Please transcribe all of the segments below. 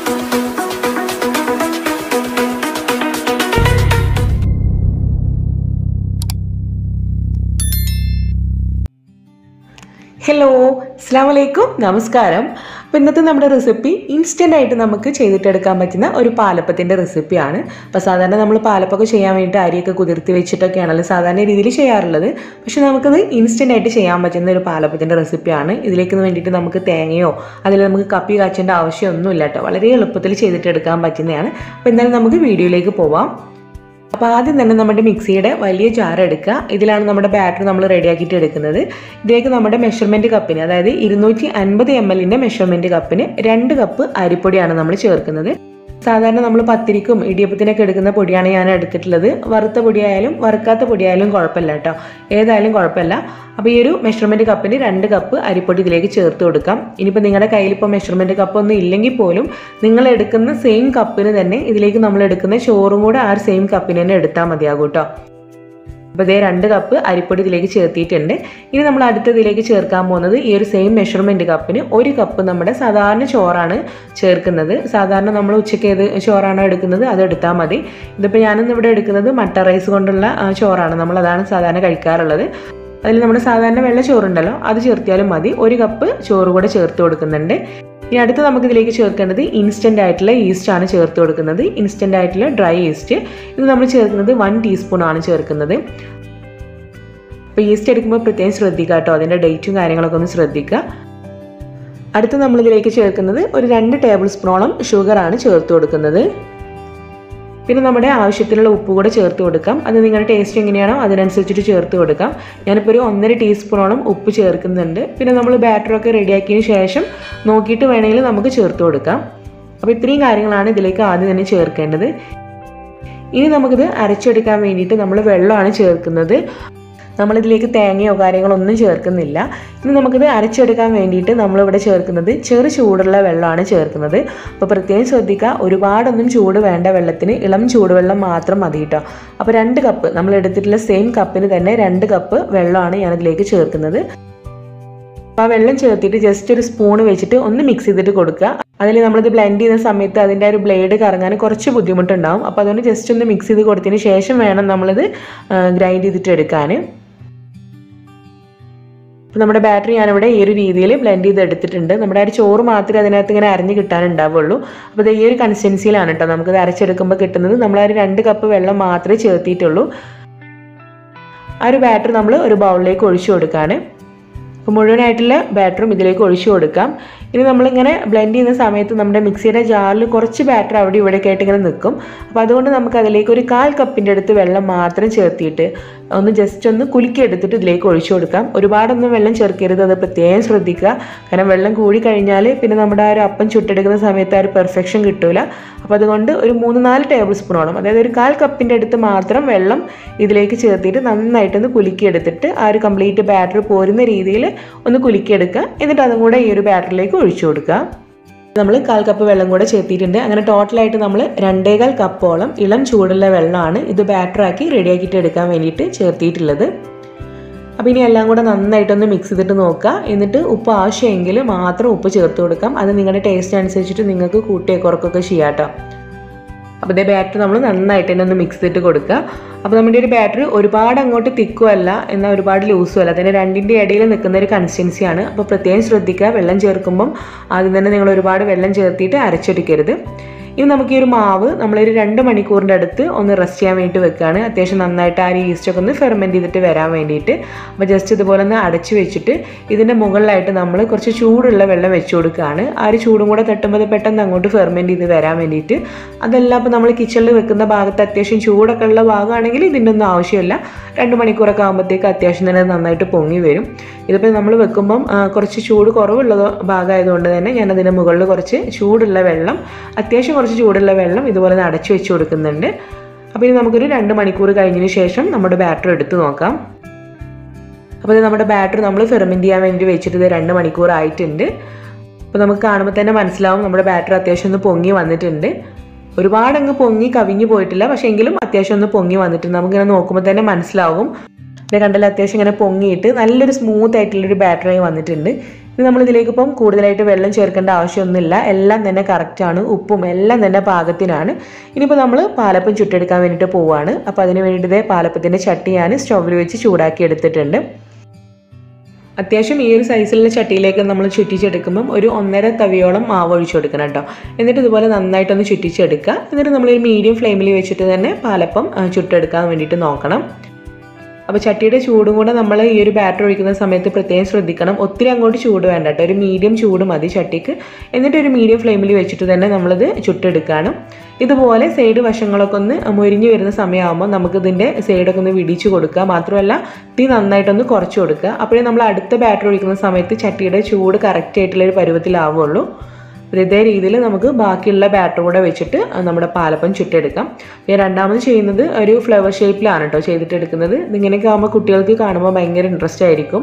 hello അസ്സാം വലൈക്കും നമസ്കാരം അപ്പോൾ ഇന്നത്തെ നമ്മുടെ റെസിപ്പി ഇൻസ്റ്റൻ്റ് ആയിട്ട് നമുക്ക് ചെയ്തിട്ടെടുക്കാൻ പറ്റുന്ന ഒരു പാലപ്പത്തിൻ്റെ റെസിപ്പിയാണ് അപ്പോൾ സാധാരണ നമ്മൾ പാലപ്പൊക്കെ ചെയ്യാൻ വേണ്ടിയിട്ട് അരിയൊക്കെ കുതിർത്തി വെച്ചിട്ടൊക്കെയാണല്ലോ സാധാരണ രീതിയിൽ ചെയ്യാറുള്ളത് പക്ഷേ നമുക്കത് ഇൻസ്റ്റൻ്റ് ആയിട്ട് ചെയ്യാൻ പറ്റുന്ന ഒരു പാലപ്പത്തിൻ്റെ റെസിപ്പിയാണ് ഇതിലേക്ക് വേണ്ടിയിട്ട് നമുക്ക് തേങ്ങയോ അതിൽ നമുക്ക് കപ്പി കാച്ചേണ്ട ആവശ്യമൊന്നുമില്ല കേട്ടോ വളരെ എളുപ്പത്തിൽ ചെയ്തിട്ടെടുക്കാൻ പറ്റുന്നതാണ് അപ്പോൾ എന്തായാലും നമുക്ക് വീഡിയോയിലേക്ക് പോവാം അപ്പോൾ ആദ്യം തന്നെ നമ്മുടെ മിക്സിയുടെ വലിയ ജാർ എടുക്കുക ഇതിലാണ് നമ്മുടെ ബാറ്റർ നമ്മൾ റെഡിയാക്കിയിട്ട് എടുക്കുന്നത് ഇതിലേക്ക് നമ്മുടെ മെഷർമെൻറ്റ് കപ്പിന് അതായത് ഇരുന്നൂറ്റി അൻപത് എം എല്ലിൻ്റെ മെഷർമെൻറ്റ് കപ്പിന് രണ്ട് കപ്പ് അരിപ്പൊടിയാണ് നമ്മൾ ചേർക്കുന്നത് സാധാരണ നമ്മൾ പത്തിരിക്കും ഇടിയപ്പത്തിനൊക്കെ എടുക്കുന്ന പൊടിയാണ് ഞാൻ എടുത്തിട്ടുള്ളത് വറുത്ത പൊടിയായാലും വറുക്കാത്ത പൊടിയായാലും കുഴപ്പമില്ല കേട്ടോ ഏതായാലും കുഴപ്പമില്ല അപ്പോൾ ഈ ഒരു മെഷർമെൻറ്റ് കപ്പിന് രണ്ട് കപ്പ് അരിപ്പൊടി ഇതിലേക്ക് ചേർത്ത് കൊടുക്കാം ഇനിയിപ്പോൾ നിങ്ങളുടെ കയ്യിൽ ഇപ്പോൾ മെഷർമെൻറ്റ് കപ്പ് ഒന്നും ഇല്ലെങ്കിൽ പോലും നിങ്ങൾ എടുക്കുന്ന സെയിം കപ്പിന് തന്നെ ഇതിലേക്ക് നമ്മൾ എടുക്കുന്ന ചോറും കൂടെ ആ ഒരു സെയിം കപ്പിന് തന്നെ എടുത്താൽ മതിയാകും കേട്ടോ അപ്പോൾ ഇതേ രണ്ട് കപ്പ് അരിപ്പൊടി ഇതിലേക്ക് ചേർത്തിയിട്ടുണ്ട് ഇനി നമ്മൾ അടുത്തതിലേക്ക് ചേർക്കാൻ പോകുന്നത് ഈ ഒരു സെയിം മെഷർമെൻറ്റ് കപ്പിന് ഒരു കപ്പ് നമ്മുടെ സാധാരണ ചോറാണ് ചേർക്കുന്നത് സാധാരണ നമ്മൾ ഉച്ചയ്ക്ക് ഏത് ചോറാണോ എടുക്കുന്നത് അത് എടുത്താൽ മതി ഇതിപ്പോൾ ഞാനിന്ന് ഇവിടെ എടുക്കുന്നത് മട്ട റൈസ് കൊണ്ടുള്ള ആ, ചോറാണ് നമ്മൾ അതാണ് സാധാരണ കഴിക്കാറുള്ളത് അതിൽ നമ്മുടെ സാധാരണ വെള്ള ചോറുണ്ടല്ലോ അത് ചേർത്തിയാലും മതി ഒരു കപ്പ് ചോറ് കൂടെ ചേർത്ത് കൊടുക്കുന്നുണ്ട് ഇനി അടുത്ത് നമുക്ക് ഇതിലേക്ക് ചേർക്കേണ്ടത് ഇൻസ്റ്റൻ്റ് ആയിട്ടുള്ള ഈസ്റ്റ് ആണ് ചേർത്ത് കൊടുക്കുന്നത് ഇൻസ്റ്റൻ്റ് ആയിട്ടുള്ള ഡ്രൈ ഈസ്റ്റ് ഇത് നമ്മൾ ചേർക്കുന്നത് വൺ ടീസ്പൂൺ ആണ് ചേർക്കുന്നത് അപ്പോൾ ഈസ്റ്റ് എടുക്കുമ്പോൾ പ്രത്യേകം ശ്രദ്ധിക്കുക കേട്ടോ അതിൻ്റെ ഡേറ്റും കാര്യങ്ങളൊക്കെ ഒന്ന് ശ്രദ്ധിക്കുക അടുത്ത് നമ്മളിതിലേക്ക് ചേർക്കുന്നത് ഒരു രണ്ട് ടേബിൾ സ്പൂണോളം ഷുഗറാണ് ചേർത്ത് കൊടുക്കുന്നത് പിന്നെ നമ്മുടെ ആവശ്യത്തിനുള്ള ഉപ്പ് കൂടെ ചേർത്ത് കൊടുക്കാം അത് നിങ്ങളുടെ ടേസ്റ്റ് എങ്ങനെയാണോ അതിനനുസരിച്ചിട്ട് ചേർത്ത് കൊടുക്കാം ഞാനിപ്പോൾ ഒരു ഒന്നര ടീസ്പൂണോളം ഉപ്പ് ചേർക്കുന്നുണ്ട് പിന്നെ നമ്മൾ ബാറ്ററൊക്കെ റെഡിയാക്കിയതിന് ശേഷം നോക്കിയിട്ട് വേണമെങ്കിൽ നമുക്ക് ചേർത്ത് കൊടുക്കാം അപ്പോൾ ഇത്രയും കാര്യങ്ങളാണ് ഇതിലേക്ക് ആദ്യം തന്നെ ചേർക്കേണ്ടത് ഇനി നമുക്കിത് അരച്ചെടുക്കാൻ വേണ്ടിയിട്ട് നമ്മൾ വെള്ളമാണ് ചേർക്കുന്നത് നമ്മളിതിലേക്ക് തേങ്ങയോ കാര്യങ്ങളോ ഒന്നും ചേർക്കുന്നില്ല ഇനി നമുക്കിത് അരച്ചെടുക്കാൻ വേണ്ടിയിട്ട് നമ്മളിവിടെ ചേർക്കുന്നത് ചെറു ചൂടുള്ള വെള്ളമാണ് ചേർക്കുന്നത് അപ്പോൾ പ്രത്യേകം ശ്രദ്ധിക്കുക ഒരുപാടൊന്നും ചൂട് വേണ്ട വെള്ളത്തിന് ഇളം ചൂടുവെള്ളം മാത്രം മതി കേട്ടോ അപ്പോൾ രണ്ട് കപ്പ് നമ്മൾ എടുത്തിട്ടുള്ള സെയിം കപ്പിന് തന്നെ രണ്ട് കപ്പ് വെള്ളമാണ് ഞാനിതിലേക്ക് ചേർക്കുന്നത് അപ്പോൾ ആ വെള്ളം ചേർത്തിട്ട് ജസ്റ്റ് ഒരു സ്പൂൺ വെച്ചിട്ട് ഒന്ന് മിക്സ് ചെയ്തിട്ട് കൊടുക്കുക അതിൽ നമ്മളിത് ബ്ലെൻഡ് ചെയ്യുന്ന സമയത്ത് അതിൻ്റെ ഒരു ബ്ലേഡ് കറങ്ങാൻ കുറച്ച് ബുദ്ധിമുട്ടുണ്ടാവും അപ്പോൾ അതുകൊണ്ട് ജസ്റ്റ് ഒന്ന് മിക്സ് ചെയ്ത് കൊടുത്തതിന് ശേഷം വേണം നമ്മളിത് ഗ്രൈൻഡ് ചെയ്തിട്ട് എടുക്കാൻ അപ്പോൾ നമ്മുടെ ബാറ്ററി ഞാനിവിടെ ഈ ഒരു രീതിയിൽ ബ്ലെൻഡ് ചെയ്ത് എടുത്തിട്ടുണ്ട് നമ്മുടെ ആ ഒരു ചോറ് മാത്രമേ അതിനകത്ത് ഇങ്ങനെ അരിഞ്ഞ് കിട്ടാനുണ്ടാവുള്ളൂ അപ്പോൾ ഇത് ഈ ഒരു കൺസിസ്റ്റൻസിയിലാണ് കേട്ടോ നമുക്കിത് അരച്ചെടുക്കുമ്പോൾ കിട്ടുന്നത് നമ്മൾ ആ ഒരു രണ്ട് കപ്പ് വെള്ളം മാത്രമേ ചേർത്തിയിട്ടുള്ളൂ ആ ഒരു ബാറ്റർ നമ്മൾ ഒരു ബൗളിലേക്ക് ഒഴിച്ചു കൊടുക്കുകയാണ് അപ്പോൾ മുഴുവനായിട്ടുള്ള ബാറ്ററും ഇതിലേക്ക് ഒഴിച്ചു കൊടുക്കാം ഇനി നമ്മളിങ്ങനെ ബ്ലെൻഡ് ചെയ്യുന്ന സമയത്ത് നമ്മുടെ മിക്സിയുടെ ജാറിൽ കുറച്ച് ബാറ്റർ അവിടെ ഇവിടെ ആയിട്ട് ഇങ്ങനെ നിൽക്കും അപ്പോൾ അതുകൊണ്ട് നമുക്ക് അതിലേക്ക് ഒരു കാൽ കപ്പിൻ്റെ അടുത്ത് വെള്ളം മാത്രം ചേർത്തിയിട്ട് ഒന്ന് ജസ്റ്റ് ഒന്ന് കുലുക്കി എടുത്തിട്ട് ഇതിലേക്ക് ഒഴിച്ചു കൊടുക്കാം ഒരുപാടൊന്നും വെള്ളം ചേർക്കരുത് അത് പ്രത്യേകം ശ്രദ്ധിക്കുക കാരണം വെള്ളം കൂടി കഴിഞ്ഞാൽ പിന്നെ നമ്മുടെ ആ ഒരു അപ്പം ചുട്ടെടുക്കുന്ന സമയത്ത് ആ ഒരു പെർഫെക്ഷൻ കിട്ടൂല അപ്പോൾ അതുകൊണ്ട് ഒരു മൂന്ന് നാല് ടേബിൾ സ്പൂണോളം അതായത് ഒരു കാൽ കപ്പിൻ്റെ അടുത്ത് മാത്രം വെള്ളം ഇതിലേക്ക് ചേർത്തിട്ട് നന്നായിട്ടൊന്ന് കുലുക്കി എടുത്തിട്ട് ആ ഒരു കംപ്ലീറ്റ് ബാറ്റർ പോരുന്ന രീതിയിൽ ഒന്ന് കുലുക്കി എടുക്കുക എന്നിട്ട് അതും കൂടെ ഈ ഒരു ബാറ്ററിലേക്ക് ഒഴിച്ചു കൊടുക്കുക നമ്മൾ കാൽ കപ്പ് വെള്ളം കൂടെ ചേർത്തിയിട്ടുണ്ട് അങ്ങനെ ടോട്ടലായിട്ട് നമ്മൾ രണ്ടേകാൽ കപ്പോളം ഇളം ചൂടുള്ള വെള്ളമാണ് ഇത് ബാറ്ററാക്കി റെഡിയാക്കിയിട്ട് എടുക്കാൻ വേണ്ടിയിട്ട് ചേർത്തിയിട്ടുള്ളത് അപ്പോൾ ഇനി എല്ലാം കൂടെ നന്നായിട്ടൊന്ന് മിക്സ് ചെയ്തിട്ട് നോക്കുക എന്നിട്ട് ഉപ്പ് ആവശ്യമെങ്കിൽ മാത്രം ഉപ്പ് ചേർത്ത് കൊടുക്കാം അത് നിങ്ങളുടെ ടേസ്റ്റ് അനുസരിച്ചിട്ട് നിങ്ങൾക്ക് കൂട്ടിയോ കുറക്കൊക്കെ ചെയ്യാം കേട്ടോ അപ്പോൾ ഇതേ ബാറ്റർ നമ്മൾ നന്നായിട്ട് തന്നെ ഒന്ന് മിക്സ് ചെയ്തിട്ട് കൊടുക്കുക അപ്പോൾ നമ്മുടെ ഒരു ബാറ്ററി ഒരുപാട് അങ്ങോട്ട് തിക്കും അല്ല എന്നാൽ ഒരുപാട് ലൂസും അല്ല അതിൻ്റെ രണ്ടിൻ്റെ ഇടയിൽ നിൽക്കുന്ന ഒരു കൺസിസ്റ്റൻസിയാണ് അപ്പോൾ പ്രത്യേകം ശ്രദ്ധിക്കുക വെള്ളം ചേർക്കുമ്പം ആദ്യം തന്നെ നിങ്ങൾ ഒരുപാട് വെള്ളം ചേർത്തിയിട്ട് അരച്ചെടുക്കരുത് ഇനി നമുക്ക് ഈ ഒരു മാവ് നമ്മളൊരു രണ്ട് മണിക്കൂറിൻ്റെ അടുത്ത് ഒന്ന് റെസ്റ്റ് ചെയ്യാൻ വേണ്ടിയിട്ട് വെക്കുകയാണ് അത്യാവശ്യം നന്നായിട്ട് ആ ഒരു ഈസ്റ്റൊക്കെ ഒന്ന് ഫെർമെൻറ്റ് ചെയ്തിട്ട് വരാൻ വേണ്ടിയിട്ട് അപ്പോൾ ജസ്റ്റ് ഇതുപോലെ ഒന്ന് അടച്ചു വെച്ചിട്ട് ഇതിൻ്റെ മുകളിലായിട്ട് നമ്മൾ കുറച്ച് ചൂടുള്ള വെള്ളം വെച്ച് കൊടുക്കുകയാണ് ആ ഒരു ചൂടും കൂടെ തട്ടുമ്പോൾ അത് പെട്ടെന്ന് അങ്ങോട്ട് ഫെർമെൻറ്റ് ചെയ്ത് വരാൻ വേണ്ടിയിട്ട് അതെല്ലാം ഇപ്പോൾ നമ്മൾ കിച്ചണിൽ വെക്കുന്ന ഭാഗത്ത് അത്യാവശ്യം ചൂടൊക്കെ ഉള്ള ഭാഗമാണെങ്കിൽ ഇതിൻ്റെ ഒന്നും ആവശ്യമില്ല രണ്ട് മണിക്കൂറൊക്കെ ആകുമ്പോഴത്തേക്ക് അത്യാവശ്യം തന്നെ അത് നന്നായിട്ട് പൊങ്ങി വരും ഇതിപ്പോൾ നമ്മൾ വെക്കുമ്പം ആ, കുറച്ച് ചൂട് കുറവുള്ള ഭാഗമായതുകൊണ്ട് തന്നെ ഞാൻ അതിൻ്റെ മുകളിൽ കുറച്ച് ചൂടുള്ള വെള്ളം അത്യാവശ്യം കുറച്ച് ചൂടുള്ള വെള്ളം ഇതുപോലെ ഒന്ന് അടച്ചു വെച്ച് കൊടുക്കുന്നുണ്ട് അപ്പോൾ ഇത് നമുക്കൊരു രണ്ട് മണിക്കൂർ കഴിഞ്ഞതിന് ശേഷം നമ്മുടെ ബാറ്ററി എടുത്ത് നോക്കാം അപ്പോൾ ഇത് നമ്മുടെ ബാറ്ററി നമ്മൾ ഫെർമെൻറ്റ് ചെയ്യാൻ വേണ്ടി വെച്ചിട്ട് ഇത് രണ്ട് മണിക്കൂർ ആയിട്ടുണ്ട് അപ്പോൾ നമുക്ക് കാണുമ്പോൾ തന്നെ മനസ്സിലാവും നമ്മുടെ ബാറ്ററി അത്യാവശ്യം ഒന്ന് പൊങ്ങി വന്നിട്ടുണ്ട് ഒരുപാട് അങ്ങ് പൊങ്ങി കവിഞ്ഞു പോയിട്ടില്ല പക്ഷേ എങ്കിലും അത്യാവശ്യം ഒന്ന് പൊങ്ങി വന്നിട്ടുണ്ട് നമുക്കിങ്ങനെ നോക്കുമ്പോൾ തന്നെ മനസ്സിലാവും ഇത് കണ്ടല്ലോ അത്യാവശ്യം ഇങ്ങനെ പൊങ്ങിയിട്ട് നല്ലൊരു സ്മൂത്ത് ആയിട്ടുള്ളൊരു ബാറ്ററി വന്നിട്ടുണ്ട് ഇനി നമ്മൾ ഇതിലേക്ക് ഇപ്പം കൂടുതലായിട്ട് വെള്ളം ചേർക്കേണ്ട ആവശ്യമൊന്നുമില്ല എല്ലാം തന്നെ കറക്റ്റാണ് ഉപ്പും എല്ലാം തന്നെ പാകത്തിനാണ് ഇനിയിപ്പോൾ നമ്മൾ പാലപ്പം ചുട്ടെടുക്കാൻ വേണ്ടിയിട്ട് പോവുകയാണ് അപ്പോൾ അതിന് വേണ്ടിയിട്ട് പാലപ്പത്തിൻ്റെ ചട്ടി ഞാൻ സ്റ്റൗവിൽ വെച്ച് ചൂടാക്കി എടുത്തിട്ടുണ്ട് അത്യാവശ്യം ഈ ഒരു സൈസിലുള്ള ചട്ടിയിലേക്ക് നമ്മൾ ചുറ്റിച്ചെടുക്കുമ്പം ഒരു ഒന്നര തവിയോളം മാവ് ഒഴിച്ചു കൊടുക്കണം കേട്ടോ എന്നിട്ട് ഇതുപോലെ നന്നായിട്ടൊന്ന് ചുറ്റിച്ചെടുക്കുക എന്നിട്ട് നമ്മളൊരു മീഡിയം ഫ്ലെയിമിൽ വെച്ചിട്ട് തന്നെ പാലപ്പം ആ, ചുട്ടെടുക്കാൻ വേണ്ടിയിട്ട് നോക്കണം അപ്പോൾ ചട്ടിയുടെ ചൂടും കൂടെ നമ്മൾ ഈ ഒരു ബാറ്റർ ഒഴിക്കുന്ന സമയത്ത് പ്രത്യേകം ശ്രദ്ധിക്കണം ഒത്തിരി അങ്ങോട്ട് ചൂട് വേണ്ട കേട്ടോ ഒരു മീഡിയം ചൂട് മതി ചട്ടിക്ക് എന്നിട്ട് ഒരു മീഡിയം ഫ്ലെയിമിൽ വെച്ചിട്ട് തന്നെ നമ്മളിത് ചുട്ടെടുക്കുകയാണ് ഇതുപോലെ സൈഡ് വശങ്ങളൊക്കെ ഒന്ന് മൊരിഞ്ഞു വരുന്ന സമയമാകുമ്പോൾ നമുക്ക് ഇതിൻ്റെ സൈഡൊക്കെ ഒന്ന് വിടിച്ചു കൊടുക്കുക മാത്രമല്ല തീ നന്നായിട്ടൊന്ന് കുറച്ച് കൊടുക്കുക അപ്പോഴേ നമ്മൾ അടുത്ത ബാറ്റർ ഒഴിക്കുന്ന സമയത്ത് ചട്ടിയുടെ ചൂട് കറക്റ്റ് ആയിട്ടുള്ള ഒരു പരുവത്തിലാവുള്ളൂ അപ്പോൾ ഇതേ രീതിയിൽ നമുക്ക് ബാക്കിയുള്ള ബാറ്റർ കൂടെ വെച്ചിട്ട് നമ്മുടെ പാലപ്പം ചുട്ടെടുക്കാം പിന്നെ രണ്ടാമത് ചെയ്യുന്നത് ഒരു ഫ്ലവർ ഷേപ്പിലാണ് കേട്ടോ ചെയ്തിട്ട് എടുക്കുന്നത് ഇതിങ്ങനെയൊക്കെ ആകുമ്പോൾ കുട്ടികൾക്ക് കാണുമ്പോൾ ഭയങ്കര ഇൻട്രസ്റ്റ് ആയിരിക്കും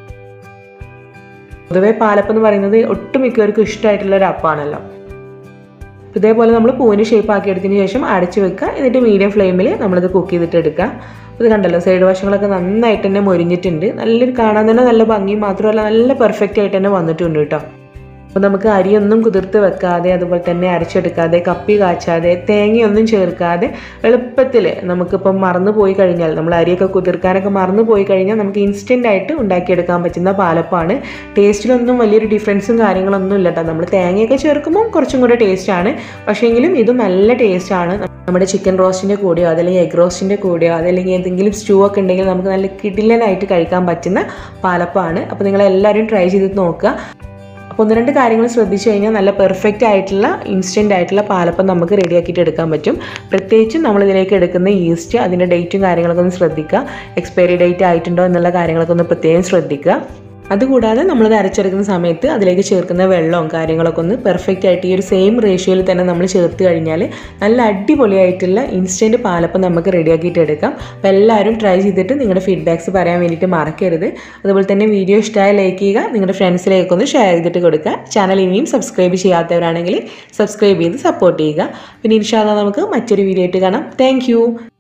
പൊതുവെ പാലപ്പം എന്ന് പറയുന്നത് ഒട്ടുമിക്കവർക്കും ഇഷ്ടമായിട്ടുള്ള ഒരു അപ്പാണല്ലോ ഇതേപോലെ നമ്മൾ പൂവിന് ഷേപ്പ് ആക്കി എടുത്തതിന് ശേഷം അടച്ചു വെക്കുക എന്നിട്ട് മീഡിയം ഫ്ലെയിമിൽ നമ്മളിത് കുക്ക് ചെയ്തിട്ട് എടുക്കുക ഇത് കണ്ടല്ലോ സൈഡ് വശങ്ങളൊക്കെ നന്നായിട്ട് തന്നെ മൊരിഞ്ഞിട്ടുണ്ട് നല്ലൊരു കാണാൻ തന്നെ നല്ല ഭംഗി മാത്രമല്ല നല്ല പെർഫെക്റ്റ് ആയിട്ട് തന്നെ വന്നിട്ടുണ്ട് കേട്ടോ അപ്പോൾ നമുക്ക് അരിയൊന്നും കുതിർത്ത് വെക്കാതെ അതുപോലെ തന്നെ അരച്ചെടുക്കാതെ കപ്പി കാച്ചാതെ തേങ്ങയൊന്നും ചേർക്കാതെ എളുപ്പത്തിൽ നമുക്കിപ്പം മറന്നു പോയി കഴിഞ്ഞാൽ നമ്മൾ അരിയൊക്കെ കുതിർക്കാനൊക്കെ മറന്നു പോയി കഴിഞ്ഞാൽ നമുക്ക് ഇൻസ്റ്റൻ്റ് ആയിട്ട് ഉണ്ടാക്കിയെടുക്കാൻ പറ്റുന്ന പാലപ്പാണ് ടേസ്റ്റിലൊന്നും വലിയൊരു ഡിഫറൻസും കാര്യങ്ങളൊന്നും ഇല്ല കേട്ടോ നമ്മൾ തേങ്ങയൊക്കെ ചേർക്കുമ്പോൾ കുറച്ചും കൂടെ ടേസ്റ്റാണ് പക്ഷേങ്കിലും ഇത് നല്ല ടേസ്റ്റാണ് നമ്മുടെ ചിക്കൻ റോസ്റ്റിൻ്റെ കൂടെയോ അതല്ലെങ്കിൽ എഗ് റോസ്റ്റിൻ്റെ കൂടെയോ അതല്ലെങ്കിൽ എന്തെങ്കിലും സ്റ്റൂ ഒക്കെ ഉണ്ടെങ്കിൽ നമുക്ക് നല്ല കിടിലനായിട്ട് കഴിക്കാൻ പറ്റുന്ന പാലപ്പാണ് അപ്പോൾ നിങ്ങളെല്ലാവരും ട്രൈ ചെയ്ത് നോക്കുക അപ്പോൾ ഒന്ന് രണ്ട് കാര്യങ്ങൾ ശ്രദ്ധിച്ചു കഴിഞ്ഞാൽ നല്ല പെർഫെക്റ്റ് ആയിട്ടുള്ള ഇൻസ്റ്റൻ്റ് ആയിട്ടുള്ള പാലപ്പം നമുക്ക് റെഡിയാക്കിയിട്ട് എടുക്കാൻ പറ്റും പ്രത്യേകിച്ചും നമ്മൾ ഇതിലേക്ക് എടുക്കുന്ന ഈസ്റ്റ് അതിൻ്റെ ഡേറ്റും കാര്യങ്ങളൊക്കെ ഒന്ന് ശ്രദ്ധിക്കുക എക്സ്പയറി ഡേറ്റ് ആയിട്ടുണ്ടോ എന്നുള്ള കാര്യങ്ങളൊക്കെ ഒന്ന് പ്രത്യേകം ശ്രദ്ധിക്കുക അതുകൂടാതെ നമ്മളത് അരച്ചെടുക്കുന്ന സമയത്ത് അതിലേക്ക് ചേർക്കുന്ന വെള്ളവും കാര്യങ്ങളൊക്കെ ഒന്ന് പെർഫെക്റ്റ് ആയിട്ട് ഈ ഒരു സെയിം റേഷ്യോയിൽ തന്നെ നമ്മൾ ചേർത്ത് കഴിഞ്ഞാൽ നല്ല അടിപൊളിയായിട്ടുള്ള ഇൻസ്റ്റൻറ്റ് പാലപ്പം നമുക്ക് റെഡിയാക്കിയിട്ട് എടുക്കാം അപ്പോൾ എല്ലാവരും ട്രൈ ചെയ്തിട്ട് നിങ്ങളുടെ ഫീഡ്ബാക്സ് പറയാൻ വേണ്ടിയിട്ട് മറക്കരുത് അതുപോലെ തന്നെ വീഡിയോ ഇഷ്ടമായ ലൈക്ക് ചെയ്യുക നിങ്ങളുടെ ഫ്രണ്ട്സിലേക്കൊന്ന് ഒന്ന് ഷെയർ ചെയ്തിട്ട് കൊടുക്കുക ചാനൽ ഇനിയും സബ്സ്ക്രൈബ് ചെയ്യാത്തവരാണെങ്കിൽ സബ്സ്ക്രൈബ് ചെയ്ത് സപ്പോർട്ട് ചെയ്യുക പിന്നെ ഇൻഷാല്ല നമുക്ക് മറ്റൊരു വീഡിയോ ആയിട്ട് കാണാം താങ്ക്